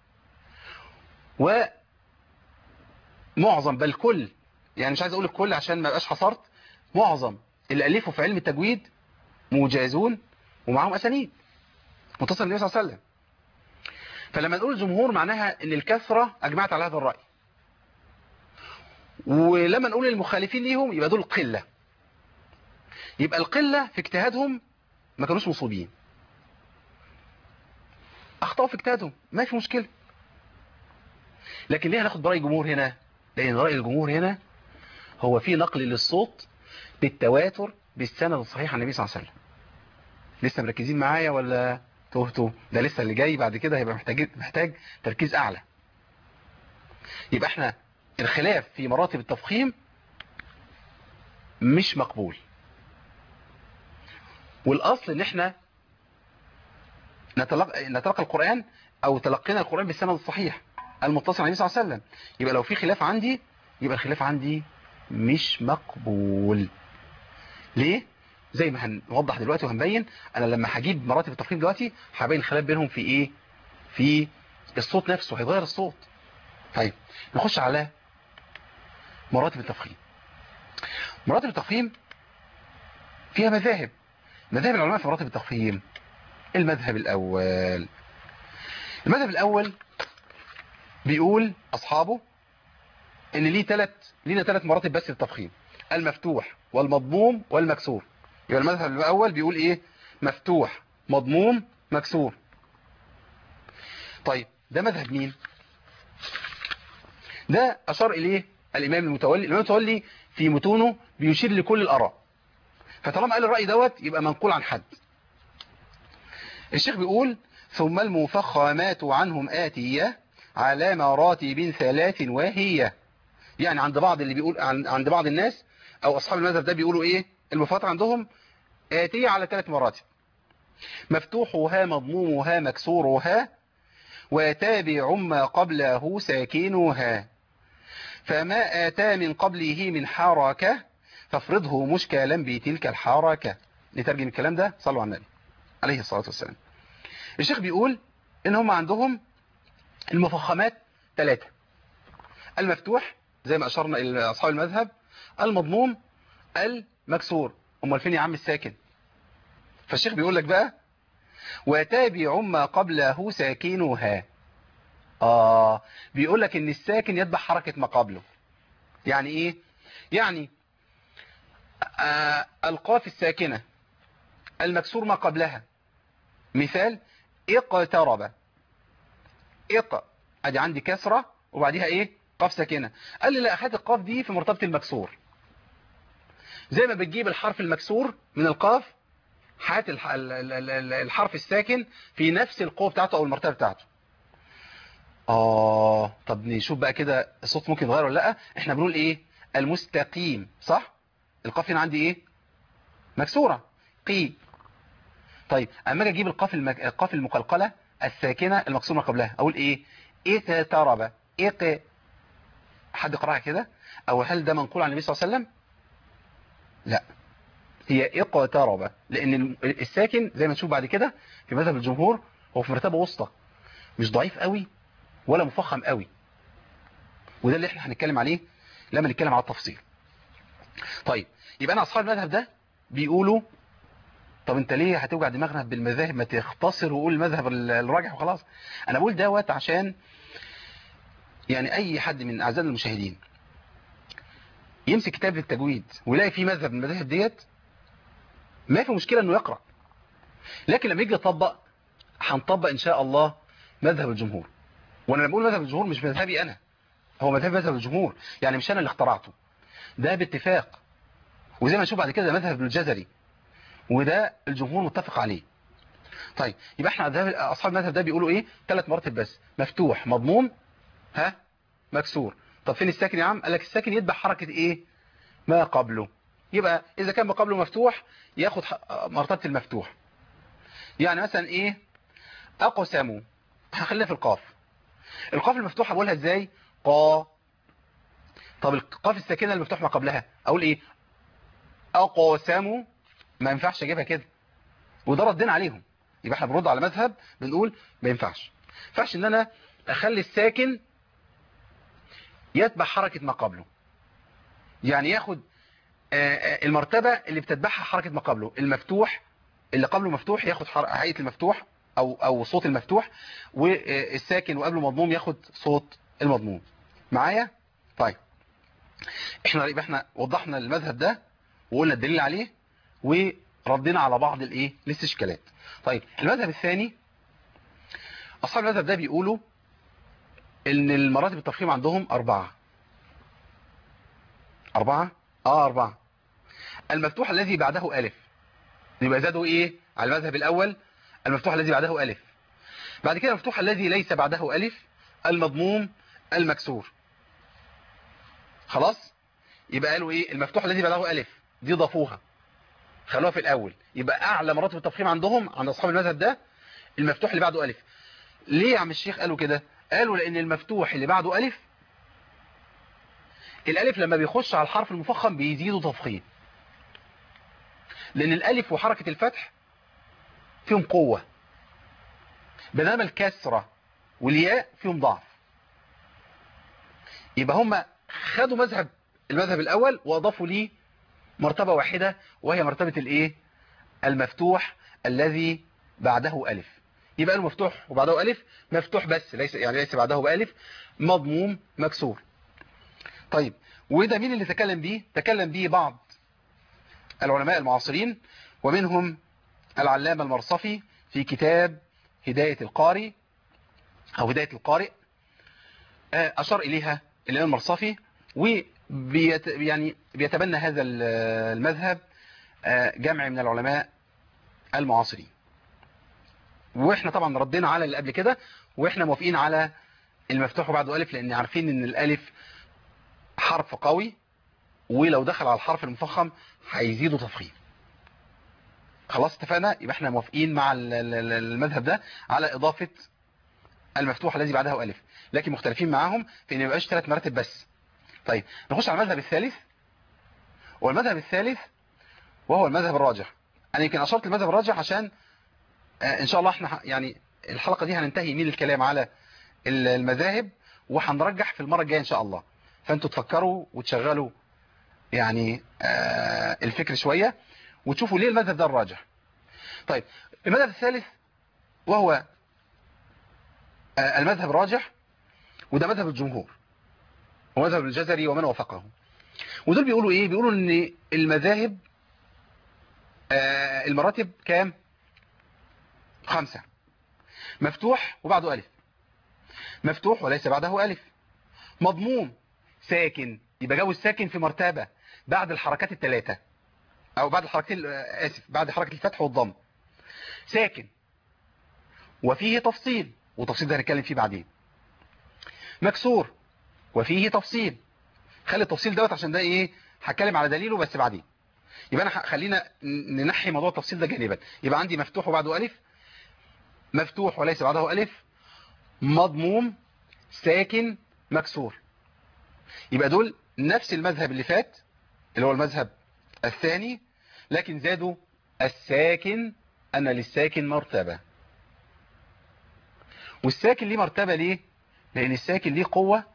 ومعظم بل كل يعني مش عايز اقول الكل عشان ما بقاش حصرت معظم اللي ألفوا في علم التجويد مجازون ومعهم أسانيد متصل النبي صلى الله عليه وسلم فلما نقول الجمهور معناها ان الكثرة أجمعت على هذا الرأي ولما نقول المخالفين ليهم يبقى دول قلة يبقى القلة في اجتهادهم ما كانوش مصوبين أخطأوا في اجتهادهم ما في مشكلة لكن ليه هناخد برأي الجمهور هنا لأن رأي الجمهور هنا هو في نقل للصوت بالتواتر بالسند الصحيح عن النبي صلى الله عليه وسلم لسه مركزين معايا ولا تهتوا ده لسه اللي جاي بعد كده هيبقى محتاج محتاج تركيز اعلى يبقى احنا الخلاف في مراتب التفخيم مش مقبول والاصل ان احنا نتلقى, نتلقى القرآن او تلقينا القرآن بالسند الصحيح المتصل عن النبي صلى الله عليه وسلم يبقى لو في خلاف عندي يبقى الخلاف عندي مش مقبول ليه زي ما هنوضح دلوقتي وهنبين انا لما هجيب مراتب التفخيم دلوقتي هبين الخلاف بينهم في ايه في الصوت نفسه هيغير الصوت طيب نخش على مراتب التفخيم مراتب التفخيم فيها مذاهب مذاهب العلماء في مراتب التفخيم المذهب الاول المذهب الاول بيقول اصحابه ان ليه ثلاث لينا ثلاث مراتب بس للتفخيم المفتوح والمضموم والمكسور يبقى المذهب الاول بيقول ايه مفتوح مضموم مكسور طيب ده مذهب مين ده اشار اليه الامام المتولي الامام المتولي في متونه بيشير لكل الاراء فطالما قال الراي دوت يبقى منقول عن حد الشيخ بيقول ثم المفخمات عنهم آتية على مراتب ثلاث وهي يعني عند بعض اللي بيقول عند بعض الناس او اصحاب المذهب ده بيقولوا ايه المفاتحة عندهم آتية على ثلاث مراتب مفتوحها مضمومها مكسورها وتابع ما قبله ساكنها فما آتى من قبله من حركة فافرضه مشكلا بتلك الحركة نترجم الكلام ده صلوا على النبي عليه الصلاة والسلام الشيخ بيقول ان هم عندهم المفخمات ثلاثة المفتوح زي ما أشرنا إلى أصحاب المذهب المضموم المكسور امال فين يا عم الساكن فالشيخ بيقول لك بقى وتابع ما قبله ساكنها آه بيقول لك ان الساكن يتبع حركة ما قبله يعني ايه يعني آه القاف الساكنة المكسور ما قبلها مثال اقترب اق ادي عندي كسرة وبعديها ايه قاف ساكنة قال لي لا هات القاف دي في مرتبة المكسور زي ما بتجيب الحرف المكسور من القاف هات الحرف الساكن في نفس القوة بتاعته او المرتبة بتاعته اه طب نشوف بقى كده الصوت ممكن يتغير ولا لا احنا بنقول ايه المستقيم صح القاف هنا عندي ايه مكسورة قي طيب اما اجي اجيب القاف المك... القاف المقلقلة الساكنة المكسورة قبلها اقول ايه اقترب اق حد قرأها كده او هل ده منقول عن النبي صلى الله عليه وسلم لا هي اقترب لان الساكن زي ما نشوف بعد كده في مذهب الجمهور هو في مرتبة وسطى مش ضعيف قوي ولا مفخم قوي وده اللي احنا هنتكلم عليه لما نتكلم على التفصيل طيب يبقى انا اصحاب المذهب ده بيقولوا طب انت ليه هتوجع دماغنا بالمذاهب ما تختصر وقول المذهب الراجح وخلاص انا بقول دوت عشان يعني اي حد من اعزائنا المشاهدين يمسك كتاب التجويد ويلاقي فيه مذهب من المذاهب ديت ما في مشكلة انه يقرأ لكن لما يجي يطبق هنطبق ان شاء الله مذهب الجمهور وانا لما بقول مذهب الجمهور مش مذهبي انا هو مذهب مذهب الجمهور يعني مش انا اللي اخترعته ده باتفاق وزي ما نشوف بعد كده مذهب ابن الجزري وده الجمهور متفق عليه طيب يبقى احنا اصحاب المذهب ده بيقولوا ايه ثلاث مراتب بس مفتوح مضموم ها مكسور طب فين الساكن يا عم قال لك الساكن يتبع حركة ايه ما قبله يبقى اذا كان ما قبله مفتوح ياخد مرتبة المفتوح يعني مثلا ايه اقسموا هخليها في القاف القاف المفتوحة بقولها ازاي قا طب القاف الساكنة المفتوح ما قبلها اقول ايه اقسموا ما ينفعش اجيبها كده وده ردنا عليهم يبقى احنا بنرد على مذهب بنقول ما ينفعش ما ينفعش ان انا اخلي الساكن يتبع حركة ما قبله يعني ياخد المرتبة اللي بتتبعها حركة ما قبله المفتوح اللي قبله مفتوح ياخد هيئة المفتوح او او صوت المفتوح والساكن وقبله مضموم ياخد صوت المضموم معايا طيب احنا يبقى احنا وضحنا المذهب ده وقلنا الدليل عليه وردينا على بعض الايه الاستشكالات طيب المذهب الثاني اصحاب المذهب ده بيقولوا ان المراتب التفخيم عندهم اربعة اربعة اه اربعة المفتوح الذي بعده الف يبقى زادوا ايه على المذهب الاول المفتوح الذي بعده الف بعد كده المفتوح الذي ليس بعده الف المضموم المكسور خلاص يبقى قالوا ايه المفتوح الذي بعده الف دي ضافوها خلوها في الاول يبقى اعلى مراتب التفخيم عندهم عند اصحاب المذهب ده المفتوح اللي بعده الف ليه يا عم الشيخ قالوا كده قالوا لان المفتوح اللي بعده الف الالف لما بيخش على الحرف المفخم بيزيدوا تفخيم لان الالف وحركة الفتح فيهم قوة بينما الكسرة والياء فيهم ضعف يبقى هم خدوا مذهب المذهب الاول واضافوا ليه مرتبة واحدة وهي مرتبة الايه المفتوح الذي بعده الف يبقى المفتوح وبعده ألف مفتوح بس ليس يعني ليس بعده بألف مضموم مكسور طيب وده مين اللي تكلم بيه تكلم بيه بعض العلماء المعاصرين ومنهم العلامة المرصفي في كتاب هداية القارئ أو هداية القارئ أشار إليها الإمام المرصفي وبيت يعني بيتبنى هذا المذهب جمع من العلماء المعاصرين واحنا طبعا ردينا على اللي قبل كده واحنا موافقين على المفتوح وبعده الف لان عارفين ان الالف حرف قوي ولو دخل على الحرف المفخم هيزيدوا تفخيم خلاص اتفقنا يبقى احنا موافقين مع ال- ال- ال- المذهب ده على اضافة المفتوح الذي بعده الف لكن مختلفين معاهم في ان ما يبقاش ثلاث مراتب بس طيب نخش على المذهب الثالث والمذهب الثالث وهو المذهب الراجح انا يمكن اشرت المذهب الراجح عشان آه، ان شاء الله احنا ح- يعني الحلقة دي هننتهي من الكلام على ال- المذاهب وهنرجح في المرة الجاية ان شاء الله فانتوا تفكروا وتشغلوا يعني آه، الفكر شوية وتشوفوا ليه المذهب ده الراجح طيب المذهب الثالث وهو آه، المذهب الراجح وده مذهب الجمهور ومذهب الجزري ومن وافقه ودول بيقولوا ايه بيقولوا ان المذاهب آه، المراتب كام خمسة مفتوح وبعده ألف مفتوح وليس بعده ألف مضموم ساكن يبقى جو الساكن في مرتبة بعد الحركات الثلاثة أو بعد الحركتين آه، آسف بعد حركة الفتح والضم ساكن وفيه تفصيل وتفصيل ده هنتكلم فيه بعدين مكسور وفيه تفصيل خلي التفصيل دوت عشان ده ايه هتكلم على دليله بس بعدين يبقى انا ه- خلينا ن- ننحي موضوع التفصيل ده جانبا يبقى عندي مفتوح وبعده ألف مفتوح وليس بعده ألف مضموم ساكن مكسور يبقى دول نفس المذهب اللي فات اللي هو المذهب الثاني لكن زادوا الساكن أن للساكن مرتبة والساكن ليه مرتبة ليه لأن الساكن ليه قوة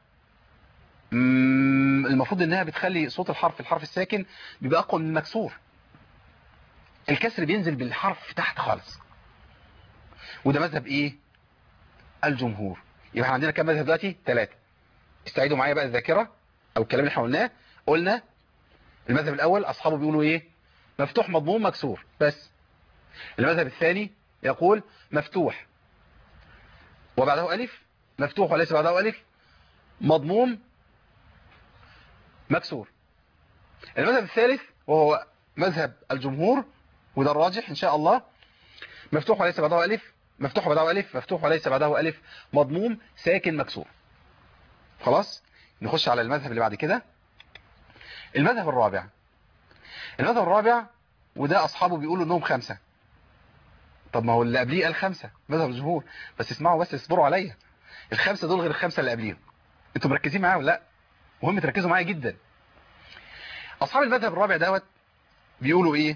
مم، المفروض انها بتخلي صوت الحرف الحرف الساكن بيبقى اقوى من المكسور الكسر بينزل بالحرف تحت خالص وده مذهب ايه الجمهور يبقى احنا عندنا كام مذهب دلوقتي ثلاثة استعيدوا معايا بقى الذاكرة او الكلام اللي احنا قلناه قلنا المذهب الاول اصحابه بيقولوا ايه مفتوح مضموم مكسور بس المذهب الثاني يقول مفتوح وبعده الف مفتوح وليس بعده الف مضموم مكسور المذهب الثالث وهو مذهب الجمهور وده الراجح ان شاء الله مفتوح وليس بعده الف مفتوح وبعده الف مفتوح وليس بعده الف مضموم ساكن مكسور خلاص نخش على المذهب اللي بعد كده المذهب الرابع المذهب الرابع وده اصحابه بيقولوا انهم خمسة طب ما هو اللي قبليه قال خمسة مذهب الجمهور بس اسمعوا بس اصبروا عليا الخمسة دول غير الخمسة اللي قبليهم انتوا مركزين معايا ولا لا مهم تركزوا معايا جدا اصحاب المذهب الرابع دوت بيقولوا ايه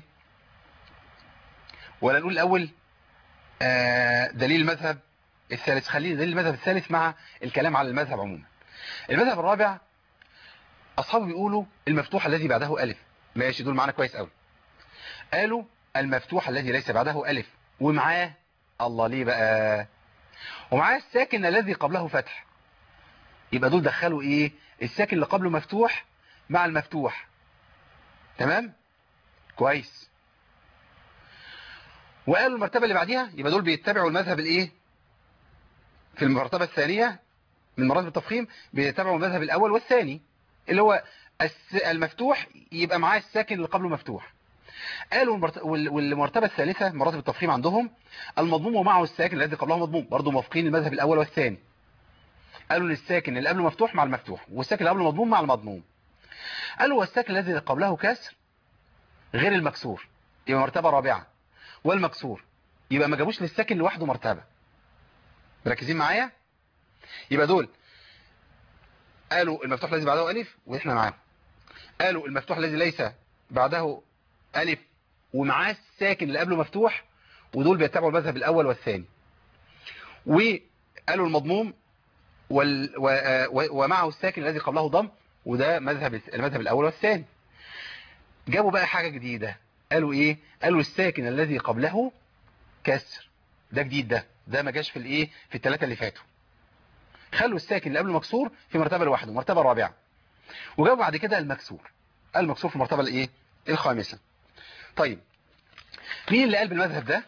ولا نقول الاول آه دليل المذهب الثالث خلينا دليل المذهب الثالث مع الكلام على المذهب عموما المذهب الرابع اصحابه بيقولوا المفتوح الذي بعده الف ماشي دول معانا كويس قوي قالوا المفتوح الذي ليس بعده الف ومعاه الله ليه بقى ومعاه الساكن الذي قبله فتح يبقى دول دخلوا ايه الساكن اللي قبله مفتوح مع المفتوح تمام كويس وقالوا المرتبة اللي بعديها يبقى دول بيتبعوا المذهب الايه في المرتبة الثانية من مراتب التفخيم بيتبعوا المذهب الاول والثاني اللي هو الس- المفتوح يبقى معاه الساكن اللي قبله مفتوح قالوا المرت- وال- والمرتبة الثالثة مراتب التفخيم عندهم المضموم ومعه الساكن الذي قبله مضموم برضه موافقين المذهب الاول والثاني قالوا للساكن اللي قبله مفتوح مع المفتوح والساكن اللي قبله مضموم مع المضموم قالوا والساكن الذي قبله كسر غير المكسور يبقى مرتبة رابعة والمكسور يبقى ما جابوش للساكن لوحده مرتبة مركزين معايا يبقى دول قالوا المفتوح الذي بعده ألف وإحنا معاه قالوا المفتوح الذي ليس بعده ألف ومعاه الساكن اللي قبله مفتوح ودول بيتبعوا المذهب الأول والثاني وقالوا المضموم وال و... و... ومعه الساكن الذي قبله ضم وده مذهب المذهب الأول والثاني جابوا بقى حاجة جديدة قالوا ايه قالوا الساكن الذي قبله كسر ده جديد ده ده ما جاش في الايه في الثلاثه اللي فاتوا خلوا الساكن اللي قبله مكسور في مرتبه لوحده مرتبه رابعه وجابوا بعد كده المكسور المكسور في المرتبه الايه الخامسه طيب مين اللي قال بالمذهب ده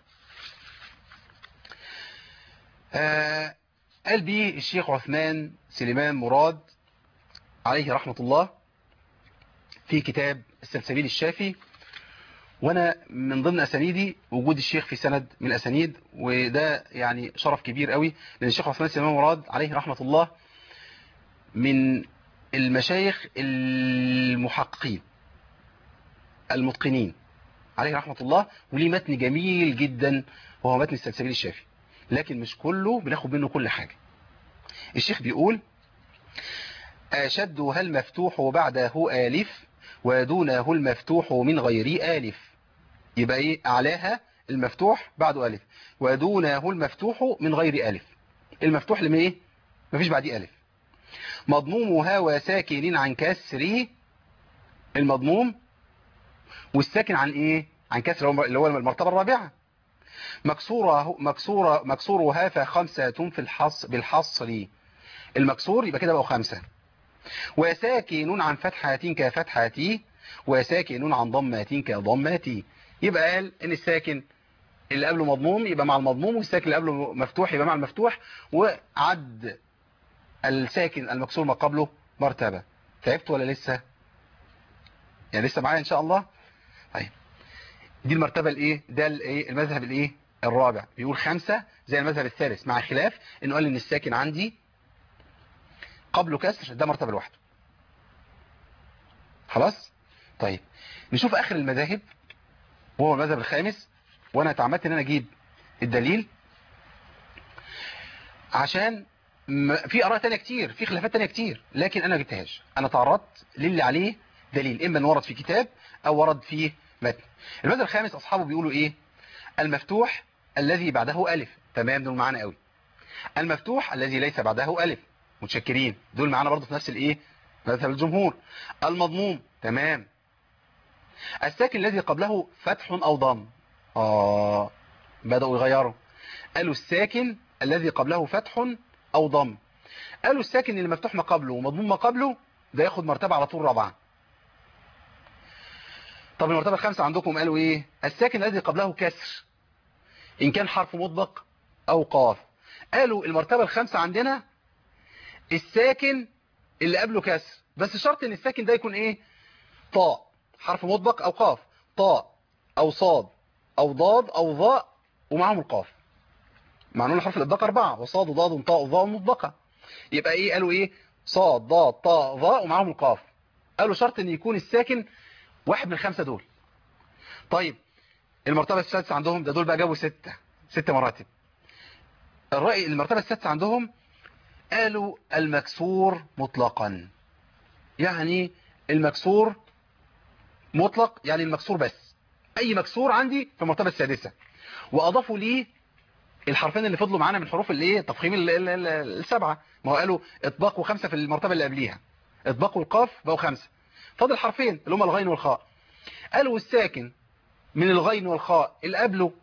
آه قال بيه الشيخ عثمان سليمان مراد عليه رحمة الله في كتاب السلسبيل الشافي وانا من ضمن اسانيدي وجود الشيخ في سند من الاسانيد وده يعني شرف كبير قوي لان الشيخ عثمان سليمان مراد عليه رحمة الله من المشايخ المحققين المتقنين عليه رحمة الله وليه متن جميل جدا وهو متن السلسبيل الشافي لكن مش كله بناخد منه كل حاجة الشيخ بيقول أشدها المفتوح بعده آلف ودونه المفتوح من غير آلف يبقى ايه أعلاها المفتوح بعده ألف ودونه المفتوح من غير ألف المفتوح لما ايه مفيش بعديه ألف مضمومها وساكن عن كسره المضموم والساكن عن ايه عن كسر اللي هو المرتبة الرابعة مكسورة مكسورة مكسورها فخمسة في الحص بالحصر المكسور يبقى كده بقوا خمسة وساكن عن فتحات كفتحاتي وساكن عن ضمات كضماتي يبقى قال ان الساكن اللي قبله مضموم يبقى مع المضموم والساكن اللي قبله مفتوح يبقى مع المفتوح وعد الساكن المكسور ما قبله مرتبة تعبت ولا لسه يعني لسه معايا ان شاء الله طيب دي المرتبة الايه ده الايه المذهب الايه الرابع بيقول خمسة زي المذهب الثالث مع خلاف انه قال ان الساكن عندي قبله كسر ده مرتبة لوحده خلاص طيب نشوف اخر المذاهب وهو المذهب الخامس وانا تعمدت ان انا اجيب الدليل عشان في اراء تانية كتير في خلافات تانية كتير لكن انا جبتهاش انا تعرضت للي عليه دليل اما ان ورد في كتاب او ورد في متن المذهب الخامس اصحابه بيقولوا ايه المفتوح الذي بعده الف تمام دول معانا قوي المفتوح الذي ليس بعده الف متشكرين دول معانا برضه في نفس الايه مذهب الجمهور المضموم تمام الساكن الذي قبله فتح او ضم اه بدأوا يغيروا قالوا الساكن الذي قبله فتح او ضم قالوا الساكن اللي مفتوح ما قبله ومضموم ما قبله ده ياخد مرتبة على طول رابعه طب المرتبة الخامسة عندكم قالوا ايه الساكن الذي قبله كسر ان كان حرف مطبق او قاف قالوا المرتبة الخامسة عندنا الساكن اللي قبله كسر بس شرط ان الساكن ده يكون ايه طاء حرف مطبق او قاف طاء او صاد او ضاد او ظاء ومعهم القاف معنون الحرف الإطباق أربعة وصاد وضاد طاء وظاء مطبقة يبقى إيه قالوا إيه صاد ضاد طاء ظاء ومعهم القاف قالوا شرط إن يكون الساكن واحد من الخمسة دول طيب المرتبة السادسة عندهم ده دول بقى جابوا ستة ستة مراتب الرأي المرتبة السادسة عندهم قالوا المكسور مطلقا يعني المكسور مطلق يعني المكسور بس اي مكسور عندي في المرتبة السادسة واضافوا ليه الحرفين اللي فضلوا معانا من حروف الايه تفخيم السبعة ما هو قالوا اطباق وخمسة في المرتبة اللي قبليها اطباق والقاف بقوا خمسة فاضل حرفين اللي هما الغين والخاء قالوا الساكن من الغين والخاء اللي قبله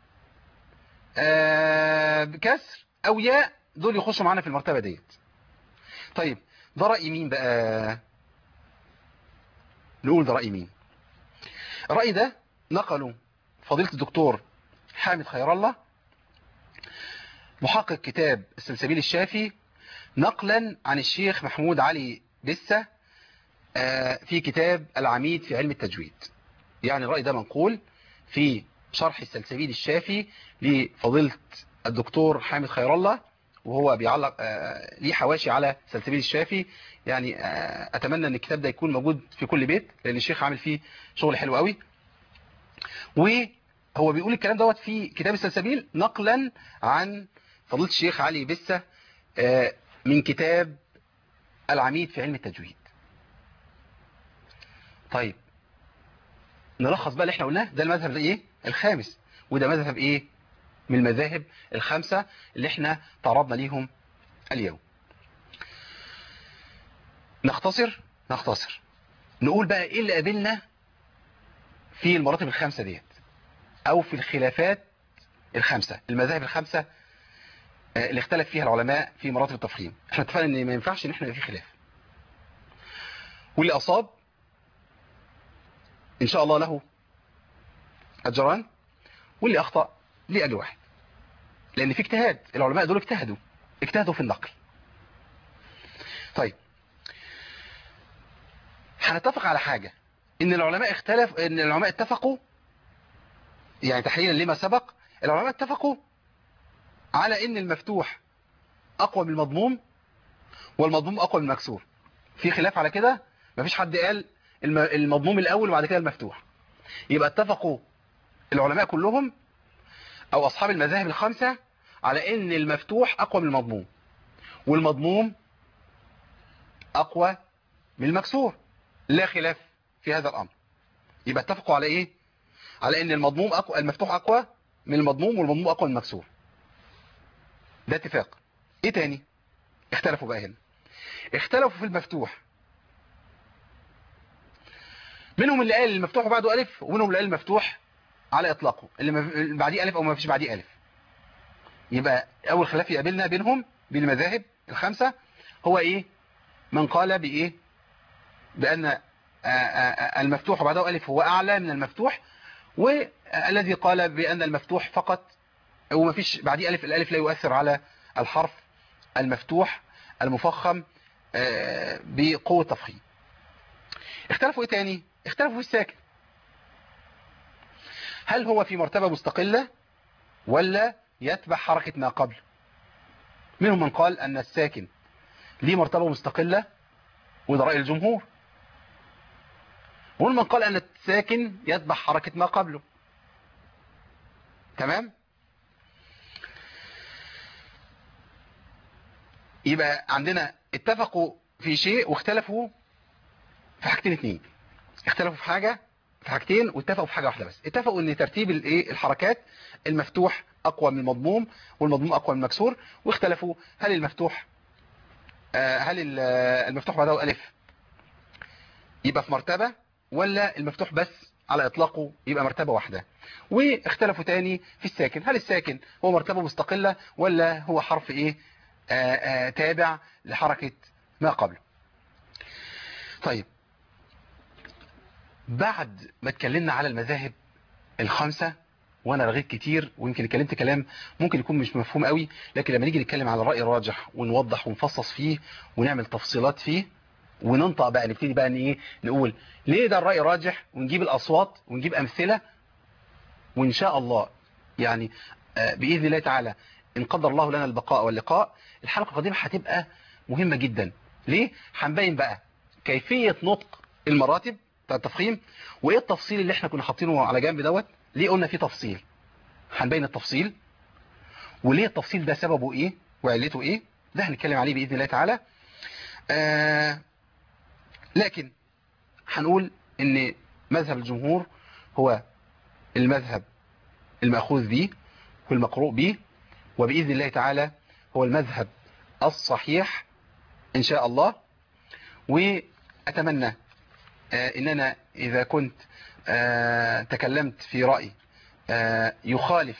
آه بكسر او ياء دول يخشوا معانا في المرتبة ديت طيب ده رأي مين بقى نقول ده رأي مين الرأي ده نقلوا فضيلة الدكتور حامد خير الله محقق كتاب السلسبيل الشافي نقلا عن الشيخ محمود علي بسة في كتاب العميد في علم التجويد يعني الرأي ده منقول في شرح السلسبيل الشافي لفضيلة الدكتور حامد خير الله وهو بيعلق ليه حواشي على سلسبيل الشافي يعني اتمنى ان الكتاب ده يكون موجود في كل بيت لان الشيخ عامل فيه شغل حلو قوي وهو بيقول الكلام دوت في كتاب السلسبيل نقلا عن فضيله الشيخ علي بسة من كتاب العميد في علم التجويد طيب نلخص بقى اللي احنا قلناه ده المذهب ده ايه الخامس وده مذهب ايه من المذاهب الخمسة اللي احنا تعرضنا ليهم اليوم نختصر نختصر نقول بقى ايه اللي قابلنا في المراتب الخمسة ديت او في الخلافات الخمسة المذاهب الخمسة اللي اختلف فيها العلماء في مراتب التفخيم احنا اتفقنا ان ما ينفعش ان احنا يبقى في خلاف واللي اصاب ان شاء الله له اجران واللي اخطأ ليه اجر واحد لان في اجتهاد العلماء دول اجتهدوا اجتهدوا في النقل طيب هنتفق على حاجة ان العلماء اختلف ان العلماء اتفقوا يعني تحليلا لما سبق العلماء اتفقوا على ان المفتوح اقوى من المضموم والمضموم اقوى من المكسور في خلاف على كده مفيش حد قال الم- المضموم الاول وبعد كده المفتوح يبقى اتفقوا العلماء كلهم او اصحاب المذاهب الخمسة على ان المفتوح اقوى من المضموم والمضموم اقوى من المكسور لا خلاف في هذا الامر يبقى اتفقوا على ايه على ان المضموم اقوى المفتوح اقوى من المضموم والمضموم اقوى من المكسور ده اتفاق ايه تاني اختلفوا بقى هنا اختلفوا في المفتوح منهم اللي قال المفتوح وبعده الف ومنهم اللي قال المفتوح على اطلاقه اللي ما- اللي بعديه الف او ما فيش بعديه الف يبقى اول خلاف يقابلنا بينهم بين المذاهب الخمسة هو ايه من قال بايه بان آه، آه، آه، المفتوح وبعده الف هو اعلى من المفتوح والذي قال بان المفتوح فقط وما فيش بعديه الف الالف لا يؤثر على الحرف المفتوح المفخم آه، بقوة تفخيم اختلفوا ايه تاني اختلفوا في الساكن هل هو في مرتبة مستقلة ولا يتبع حركة ما قبل منهم من قال ان الساكن ليه مرتبة مستقلة وده رأي الجمهور ومنهم من قال ان الساكن يتبع حركة ما قبله تمام يبقى عندنا اتفقوا في شيء واختلفوا في حاجتين اتنين اختلفوا في حاجة في حاجتين واتفقوا في حاجة واحدة بس اتفقوا ان ترتيب الايه الحركات المفتوح اقوى من المضموم والمضموم اقوى من المكسور واختلفوا هل المفتوح آه، هل ال- آه، المفتوح بعده الف يبقى في مرتبة ولا المفتوح بس على اطلاقه يبقى مرتبة واحدة واختلفوا تاني في الساكن هل الساكن هو مرتبة مستقلة ولا هو حرف ايه آه، آه، تابع لحركة ما قبله طيب بعد ما اتكلمنا على المذاهب الخمسة وانا رغيت كتير ويمكن اتكلمت كلام ممكن يكون مش مفهوم قوي لكن لما نيجي نتكلم على الرأي الراجح ونوضح ونفصص فيه ونعمل تفصيلات فيه وننطق بقى نبتدي بقى ان ايه نقول ليه ده الرأي راجح ونجيب الاصوات ونجيب امثلة وان شاء الله يعني آه، باذن الله تعالى ان قدر الله لنا البقاء واللقاء الحلقة القادمة هتبقى مهمة جدا ليه هنبين بقى كيفية نطق المراتب بتاع التفخيم وايه التفصيل اللي احنا كنا حاطينه على جنب دوت ليه قلنا فيه تفصيل هنبين التفصيل وليه التفصيل ده سببه ايه وعلته ايه ده هنتكلم عليه باذن الله تعالى آه لكن هنقول ان مذهب الجمهور هو المذهب المأخوذ به والمقروء به وبإذن الله تعالى هو المذهب الصحيح إن شاء الله وأتمنى آه، إن أنا إذا كنت آه، تكلمت في رأي آه، يخالف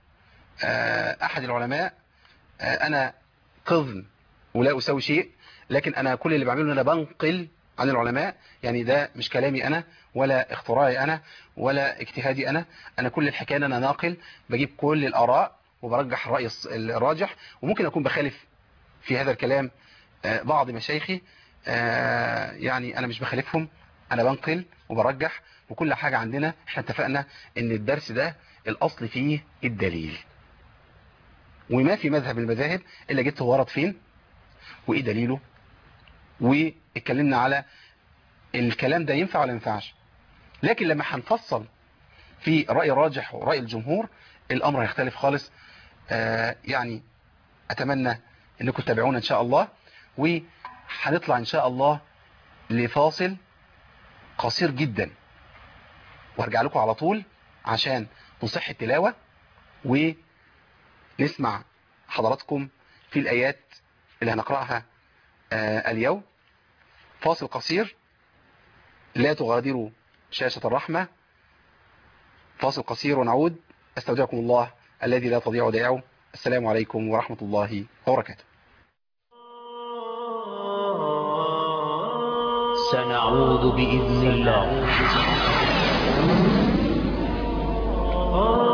آه، أحد العلماء آه، أنا قذن ولا أسوي شيء لكن أنا كل اللي بعمله إن أنا بنقل عن العلماء يعني ده مش كلامي أنا ولا اختراعي أنا ولا اجتهادي أنا أنا كل الحكاية إن أنا ناقل بجيب كل الآراء وبرجح الرأي الص- الراجح وممكن أكون بخالف في هذا الكلام آه، بعض مشايخي آه، يعني أنا مش بخالفهم أنا بنقل وبرجح وكل حاجة عندنا احنا اتفقنا ان الدرس ده الأصل فيه الدليل وما في مذهب من المذاهب إلا جبت هو ورد فين وإيه دليله واتكلمنا على الكلام ده ينفع ولا ما ينفعش لكن لما هنفصل في رأي الراجح ورأي الجمهور الأمر هيختلف خالص آه يعني أتمنى أنكم تتابعونا إن شاء الله وهنطلع إن شاء الله لفاصل قصير جدا وارجع لكم على طول عشان نصح التلاوة ونسمع حضراتكم في الآيات اللي هنقرأها آه اليوم فاصل قصير لا تغادروا شاشة الرحمة فاصل قصير ونعود استودعكم الله الذي لا تضيع ودائعه السلام عليكم ورحمة الله وبركاته سنعود بإذن الله